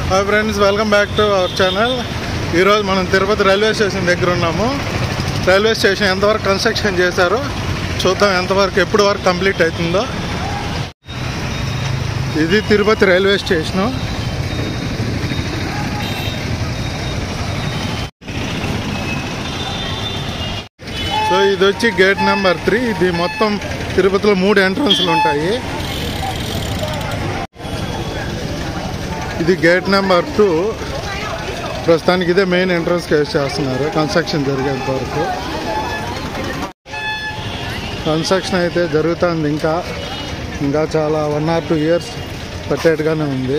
Hi friends welcome back to our channel ఈరోజు మనం Tirupati railway station దగ్గర ఉన్నాము రైల్వే స్టేషన్ ఎంతవరకు కన్స్ట్రక్షన్ చేశారో చూద్దాం ఎంతవరకు ఎప్పుడు వరకు కంప్లీట్ అవుతుందో ఇది తిరుపతి రైల్వే స్టేషను సో ఇది వచ్చి గేట్ నెంబర్ త్రీ ఇది మొత్తం తిరుపతిలో మూడు ఎంట్రన్స్లు ఉంటాయి ఇది గేట్ నెంబర్ టూ ప్రస్తుతానికి ఇదే మెయిన్ ఎంట్రన్స్ కేసు చేస్తున్నారు కన్స్ట్రక్షన్ జరిగేంత వరకు కన్స్ట్రక్షన్ అయితే జరుగుతుంది ఇంకా ఇంకా చాలా వన్ ఆర్ టూ ఇయర్స్ పట్టేట్టుగానే ఉంది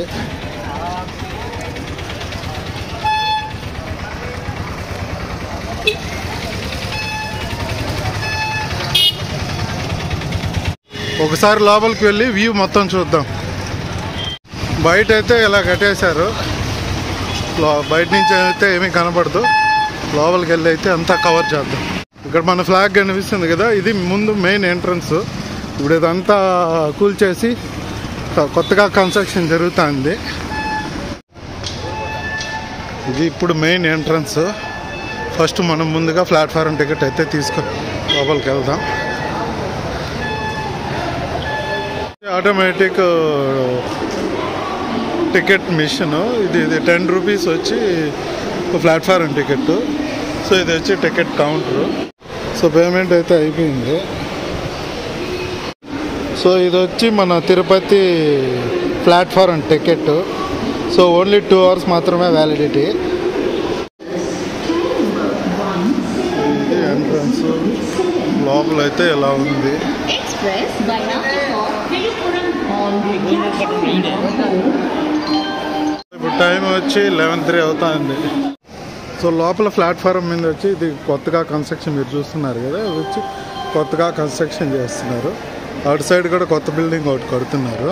ఒకసారి లోపలికి వెళ్ళి వ్యూ మొత్తం చూద్దాం బయట అయితే ఇలా కట్టేశారు లో- బయట నుంచి అయితే ఏమీ కనపడదు లోపలికి వెళ్ళి అయితే అంతా కవర్ చేద్దాం ఇక్కడ మన ఫ్లాగ్ కనిపిస్తుంది కదా ఇది ముందు మెయిన్ ఎంట్రన్స్ ఇప్పుడు ఇదంతా కూల్చేసి కొ- కొత్తగా కన్స్ట్రక్షన్ జరుగుతుంది ఇది ఇప్పుడు మెయిన్ ఎంట్రన్స్ ఫస్ట్ మనం ముందుగా ప్లాట్ఫారం టికెట్ అయితే తీసుకొని లోపలికి వెళ్దాం ఆటోమేటిక్ టికెట్ మిషన్ ఇది ఇది టెన్ రూపీస్ వచ్చి ప్లాట్ఫారం టికెట్ సో ఇది వచ్చి టికెట్ కౌంటర్ సో పేమెంట్ అయితే అయిపోయింది సో ఇది వచ్చి మన Tirupati platform ticket so only two hours మాత్రమే వ్యాలిడిటీ ఇది ఎంట్రన్స్ లోపల అయితే ఇలా ఉంది Express by Nagpur, Vilupuram on platform ఇప్పుడు టైం వచ్చి లెవెన్ త్రీ అవుతుంది సో లోపల ప్లాట్ఫారం మీద వచ్చి ఇది కొత్తగా కన్స్ట్రక్షన్ మీరు చూస్తున్నారు కదా అది వచ్చి కొత్తగా కన్స్ట్రక్షన్ చేస్తున్నారు అటు సైడ్ కూడా కొత్త బిల్డింగ్ ఒకటి కడుతున్నారు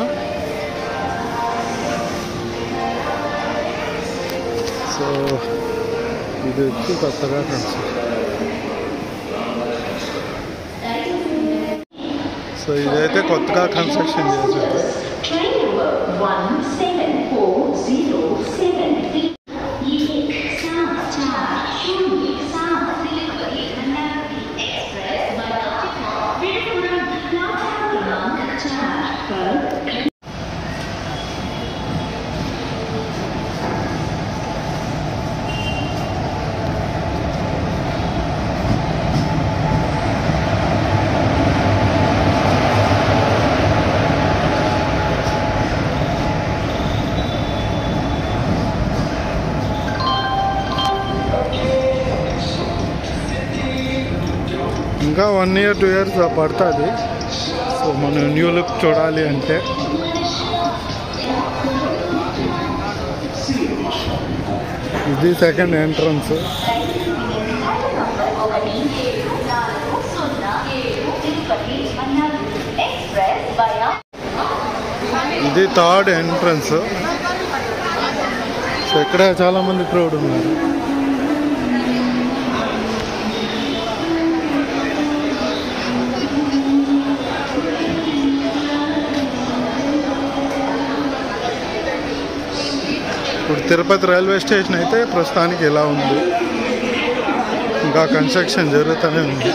సో ఇది వచ్చి కొత్తగా కన్స్ట్రక్షన్ సో ఇదైతే కొత్తగా కన్స్ట్రక్షన్ చేశారు Train number one seven four zero seven three. एक सात चार शून्य सात Tirupati Manali express by Nagpur, Vilupuram platform क्रमांक चार पर ఇంకా వన్ ఇయర్ టూ ఇయర్స్ పడుతుంది సో మనం న్యూ లుక్ చూడాలి అంటే ఇది సెకండ్ ఎంట్రన్స్ एक्सप्रेस via ఇది థర్డ్ ఎంట్రన్స్ సో ఇక్కడ చాలా మంది క్రౌడ్ ఉన్నారు ఇప్పుడు తిరుపతి రైల్వే స్టేషన్ అయితే ప్రస్తుతానికి ఇలా ఉంది ఇంకా కన్స్ట్రక్షన్ జరుగుతూనే ఉంది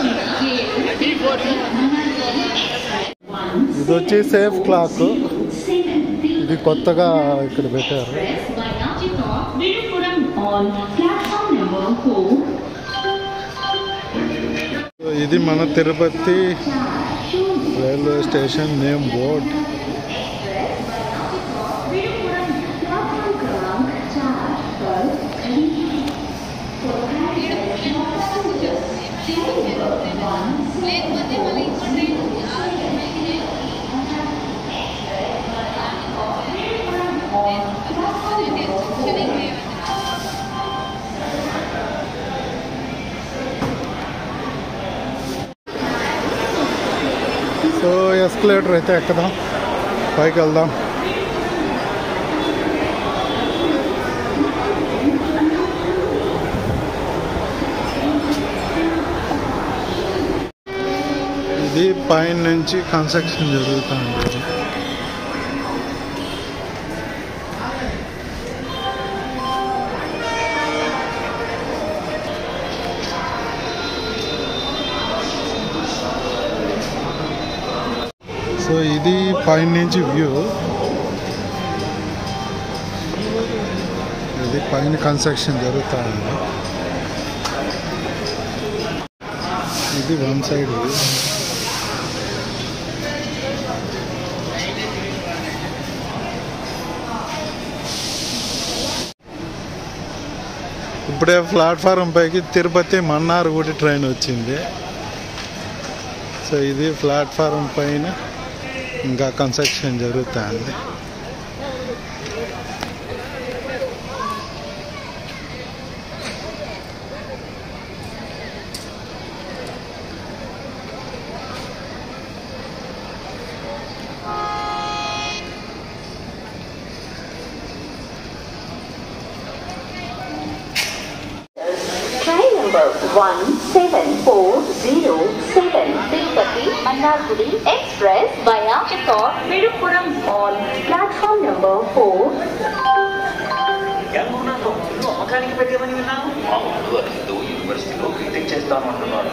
ఇది వచ్చి సేఫ్ క్లాక్ ఇది కొత్తగా ఇక్కడ పెట్టారు by Nagpur, Vilupuram on platform number four. So ఇది మన Tirupati railway station name board Villupuram platform क्रमांक चार पर खड़ी है। సో ఎస్కలేటర్ అయితే ఎక్కదాం పైకి వెళ్దాం ఇది పైన నుంచి కన్స్ట్రక్షన్ జరుగుతూ ఉంటుంది పైన నుంచి వ్యూ ఇది పైన కన్స్ట్రక్షన్ జరుగుతూ ఉంది ఇది వన్ సైడ్ వ్యూ ఇప్పుడే ప్లాట్ఫారం పైకి తిరుపతి మన్నార్గుడి ట్రైన్ వచ్చింది సో ఇది ప్లాట్ఫారం పైన ఇంకా కన్స్ట్రక్షన్ జరుగుతుంది Train number 17407 Tirupati Mannargudi Express via Chittor Vidupuram on platform number 4 నువ్వు అమ్మకానికి పెట్టేమని విన్నాను అవును అది హిందూ యూనివర్సిటీలో బీటెక్ చేస్తాను అంటున్నాడు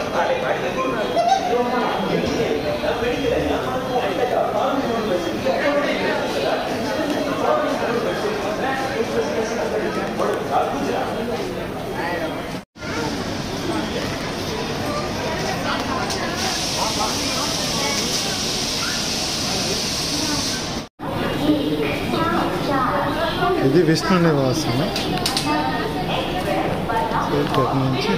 ఇది విష్ణు నివాసం సో ఇక్కడ నుంచి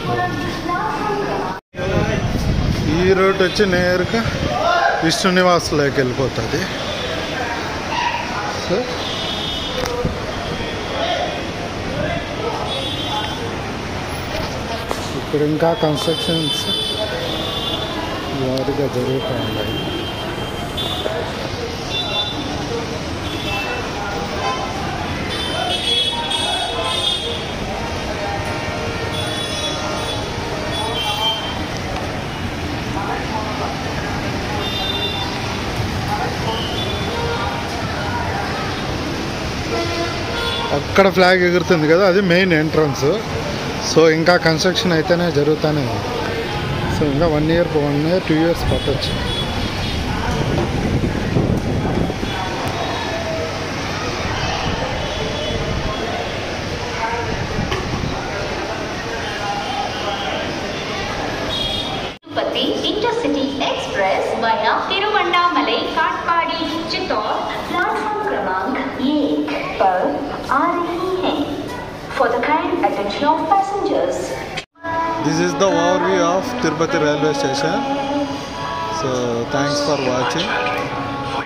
ఈ రోడ్ వచ్చి నేరుగా విష్ణు నివాసంలోకి వెళ్ళిపోతుంది సో ఇక్కడ ఇంకా కన్స్ట్రక్షన్స్ వారిగా జరుగుతూ ఉన్నాయి అక్కడ ఫ్లాగ్ ఎగురుతుంది కదా అది మెయిన్ ఎంట్రన్స్ సో ఇంకా కన్స్ట్రక్షన్ అయితేనే జరుగుతూనే ఉంది సో ఇంకా one year one year two years పట్టొచ్చు Tirupati Intercity Express via Tiruvannamalai Katpadi Chittor platform क्रमांक एक पर आ रही है For the kind attention of passengers. This is the overview of Tirupati railway station so thanks for watching